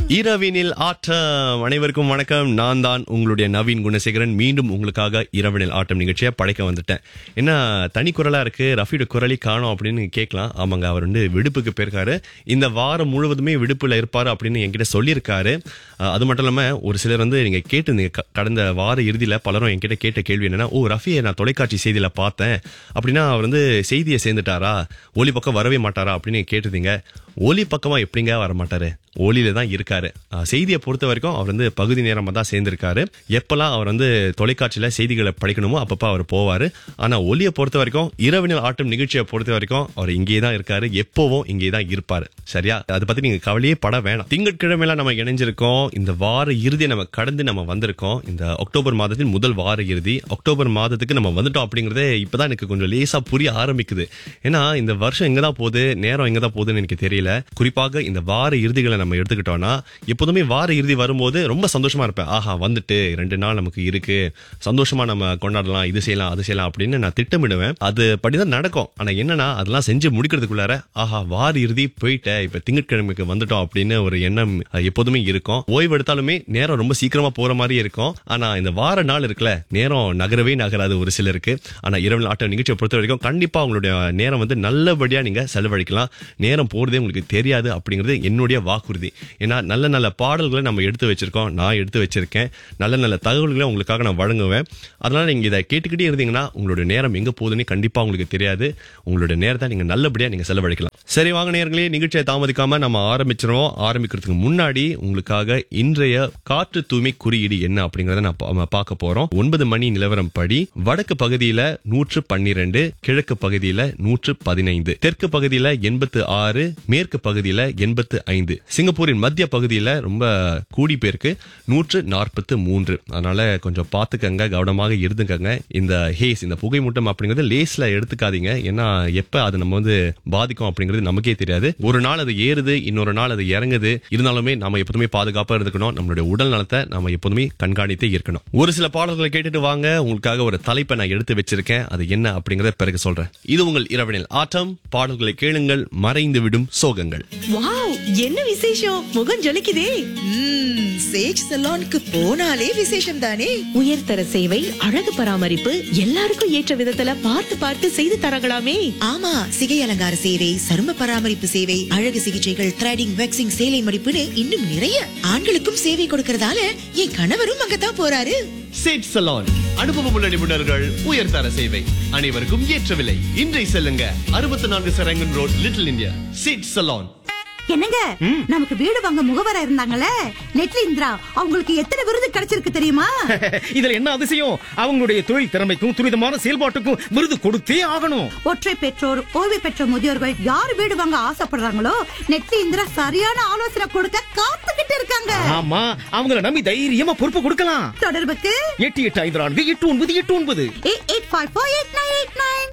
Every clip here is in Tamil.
இரவினில் ஆட்டம் அனைவருக்கும் வணக்கம் நான் தான் உங்களுடைய நவீன் குணசேகரன் மீண்டும் உங்களுக்காக இரவினில் ஆட்டம் நிகழ்ச்சியை படைக்க வந்துட்டேன் என்ன தனி குரலா இருக்கு ரஃபியோட குரலி காணோம் அப்படின்னு கேட்கலாம் ஆமாங்க அவர் வந்து விடுப்புக்கு போயிருக்காரு இந்த வாரம் முழுவதுமே விடுப்புல இருப்பாரு அப்படின்னு என்கிட்ட சொல்லியிருக்காரு அஹ், அது மட்டும் இல்லாம ஒரு சிலர் வந்து நீங்க கேட்டிருந்தீங்க க- கடந்த வார இறுதியில பலரும் என்கிட்ட கேட்ட கேள்வி என்னன்னா ஓ ரஃபியை நான் தொலைக்காட்சி செய்தியில பார்த்தேன் அப்படின்னா அவர் வந்து செய்தியை சேர்ந்துட்டாரா ஒலி பக்கம் வரவே மாட்டாரா அப்படின்னு கேட்டிருந்தீங்க ஒலி பக்கமா எப்படிங்க வர மாட்டாரு ஒலியில தான் இருக்காரு அஹ், செய்தியை பொறுத்த வரைக்கும் அவர் வந்து பகுதி நேரமா தான் சேர்ந்திருக்காரு எப்பெல்லாம் அவர் வந்து தொலைக்காட்சியில செய்திகளை படிக்கணுமோ அப்பப்ப அவர் போவாரு ஆனா ஒலியை பொறுத்த வரைக்கும் இரவினில் ஆட்டம் நிகழ்ச்சியை பொறுத்த வரைக்கும் அவர் இங்கே தான் இருக்காரு எப்பவும் இங்கே தான் இருப்பாரு சரியா அதை பத்தி நீங்க கவலையே பட வேணாம் திங்கட்கிழமையில நம்ம இணைஞ்சிருக்கோம் இந்த வார இறுதியை நம்ம கடந்து நம்ம வந்திருக்கோம் இந்த அக்டோபர் மாதத்தின் முதல் வார இறுதி அக்டோபர் மாதத்துக்கு நம்ம வந்துட்டோம் அப்படிங்கறதே இப்பதான் எனக்கு கொஞ்சம் லேசா புரிய ஆரம்பிக்குது ஏன்னா இந்த வருஷம் எங்கதான் போகுது நேரம் எங்கதான் போகுதுன்னு எனக்கு தெரியல குறிப்பாக இந்த வார இறுதிகளை நம்ம எடுத்துக்கிட்டோம்னா எப்போதுமே வார இறுதி வரும்போது ரொம்ப சந்தோஷமா இருப்பேன் ஆஹா வந்துட்டு ரெண்டு நாள் நமக்கு இருக்கு சந்தோஷமா நம்ம கொண்டாடலாம் இது செய்யலாம் அது செய்யலாம் அப்படின்னு நான் திட்டமிடுவேன் அது படிதான் நடக்கும் ஆனா என்னன்னா அதெல்லாம் செஞ்சு முடிக்கிறதுக்குள்ளார ஆஹா வார இறுதி போயிட்டேன் இப்ப திங்கட்கிழமைக்கு வந்துட்டோம் அப்படின்னு ஒரு எண்ணம் அஹ், எப்போதுமே இருக்கும் ஓய்வு எடுத்தாலுமே நேரம் ரொம்ப சீக்கிரமா போற மாதிரி இருக்கும் ஆனா இந்த வார நாள் இருக்குல்ல நேரம் நகரவே நகராது ஒரு சிலருக்கு ஆனா இரவு ஆட்ட நிகழ்ச்சியை பொறுத்த வரைக்கும் கண்டிப்பா உங்களுடைய நேரம் வந்து நல்லபடியா நீங்க செலவழிக்கலாம் நேரம் போறதே உங்களுக்கு தெரியாது அப்படிங்கிறது என்னுடைய வாக்குறுதி ஏன்னா நல்ல நல்ல பாடல்களை நம்ம எடுத்து வச்சிருக்கோம் நான் எடுத்து வச்சிருக்கேன் நல்ல நல்ல தகவல்களை உங்களுக்காக நான் வழங்குவேன் அதனால நீங்க இதை கேட்டுக்கிட்டே இருந்தீங்கன்னா உங்களுடைய நேரம் எங்க போகுதுன்னு கண்டிப்பா உங்களுக்கு தெரியாது உங்களுடைய நேரத்தை நீங்க நல்லபடியா நீங்க செலவழிக்கலாம் சரி வாங்க நேயர்களே நிகழ்ச்சியை தாமதிக்காம நம்ம ஆரம்பிச்சிருவோம் ஆரம்பிக்கிறதுக்கு முன்னாடி உங்களுக்காக இன்றைய காற்று தூய்மை குறியீடு என்ன அப்படிங்கறத நான் பா- நம்ம பார்க்க போறோம் ஒன்பது மணி நிலவரம் படி வடக்கு பகுதியில நூற்று பன்னிரண்டு கிழக்கு பகுதியில நூற்று பதினைந்து தெற்கு பகுதியில எண்பத்து ஆறு மேற்கு பகுதியில எண்பத்து ஐந்து சிங்கப்பூரின் மத்திய பகுதியில ரொம்ப கூடி பேருக்கு நூற்று நாற்பத்து மூன்று அதனால கொஞ்சம் பார்த்துக்கங்க கவனமாக இருந்துக்கங்க இந்த ஹேஸ் இந்த புகை மூட்டம் அப்படிங்கறது லேஸ்ல எடுத்துக்காதீங்க ஏன்னா எப்ப அது நம்ம வந்து பாதிக்கும் அப்படிங்கிறது நமக்கே தெரியாது ஒரு நாள் அது ஏறுது இன்னொரு நாள் அது இறங்குது இருந்தாலுமே நம்ம எப்போதுமே பாதுகாப்பா இருந்துக்கணும் நம்மளுடைய உடல் நலத்தை நம்ம எப்போதுமே கண்காணித்தே இருக்கணும் ஒரு சில பாடல்களை கேட்டுட்டு வாங்க உங்களுக்காக ஒரு தலைப்பை நான் எடுத்து வச்சிருக்கேன் அது என்ன அப்படிங்கறத பிறகு சொல்றேன் இது உங்கள் இரவனில் ஆட்டம் பாடல்களை கேளுங்கள் மறைந்து விடும் சோகங்கள் வாவ் என்ன விசேஷம் முகம் ஜொலிக்குதே ம்ம், சேஜ் சலூனுக்கு போனாலே விசேஷம் தானே உயர்தர சேவை அழகு பராமரிப்பு எல்லாருக்கும் ஏற்ற விதத்துல பார்த்து பார்த்து செய்து தரங்களாமே ஆமா சிகை அலங்கார சேவை சரும பராமரிப்பு சேவை அழகு சிகிச்சைகள் த்ரெடிங் வெக்ஸிங் சேலை மடிப்புன்னு இன்னும் நிறைய ஆண்களுக்கும் சேவை கொடுக்கறதால என் கணவரும் அங்கதான் போறாரு சேட் சலான் அனுபவமுள்ள நிபுணர்கள் உயர்தர சேவை அனைவருக்கும் ஏற்ற விலை இன்றை செல்லுங்க அறுபத்தி நான்கு சரங்கன் ரோட் லிட்டில் இந்தியா சேட் சலான் என்னங்க நமக்கு வீடு வாங்க முகவரா இருந்தாங்கல்ல நெட்லி இந்திரா அவங்களுக்கு எத்தனை விருது கிடைச்சிருக்கு தெரியுமா இதுல என்ன அதிசயம் அவங்களுடைய தொழில் திறமைக்கும் துரிதமான செயல்பாட்டுக்கும் விருது கொடுத்தே ஆகணும் ஒற்றை பெற்றோர் ஓய்வு பெற்ற முதியோர்கள் யார் வீடு வாங்க ஆசைப்படுறாங்களோ நெட்லி இந்திரா சரியான ஆலோசனை கொடுக்க காத்துக்கிட்டு இருக்காங்க ஆமா அவங்கள நம்பி தைரியமா பொறுப்பு கொடுக்கலாம் தொடர்புக்கு எட்டு எட்டு ஐந்து நான்கு எட்டு ஒன்பது எட்டு ஒன்பது eight eight five four eight nine eight nine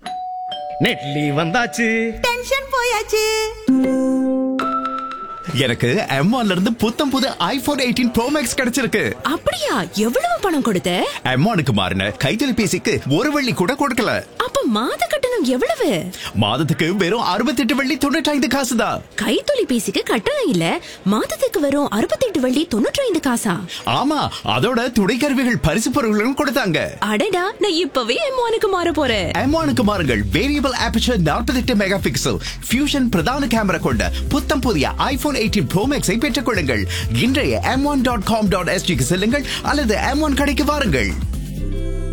நெட்லி வந்தாச்சு டென்ஷன் போயாச்சு எனக்கு M1 ல இருந்து புத்தம் புது ஐபோன் எயிட்டீன் ப்ரோ மேக்ஸ் கிடைச்சிருக்கு அப்படியா எவ்வளவு பணம் கொடுத்த M1க்கு மாறின கைத்தொலைபேசிக்கு ஒரு வெள்ளி கூட கொடுக்கல அப்ப மாத கட்டணம் எவ்வளவு மாதத்துக்கு வெறும் 68 வெள்ளி தொண்ணூற்றி காசு தான் கைத்தொலைபேசிக்கு கட்டணம் இல்ல மாதத்துக்கு வரும் அறுபத்தெட்டு வள்ளி தொண்ணூற்றி ஐந்து காசா ஆமா அதோட துணைக்கருவிகள் பரிசு பொருட்களும் கொடுத்தாங்க அடடா நான் இப்பவே எம்மானுக்கு மாற போறேன் M1க்கு மாறுங்கள் variable aperture 48 megapixel fusion பிரதான கேமரா கொண்ட புத்தம் புதிய ஐபோன் எயிட்டீன் ப்ரோ மேக்ஸை பெற்றுக் கொள்ளுங்கள் இன்றைய M one dot com dot எஸ்டிக்கு செல்லுங்கள் அல்லது எம் ஒன் கடைக்கு வாருங்கள்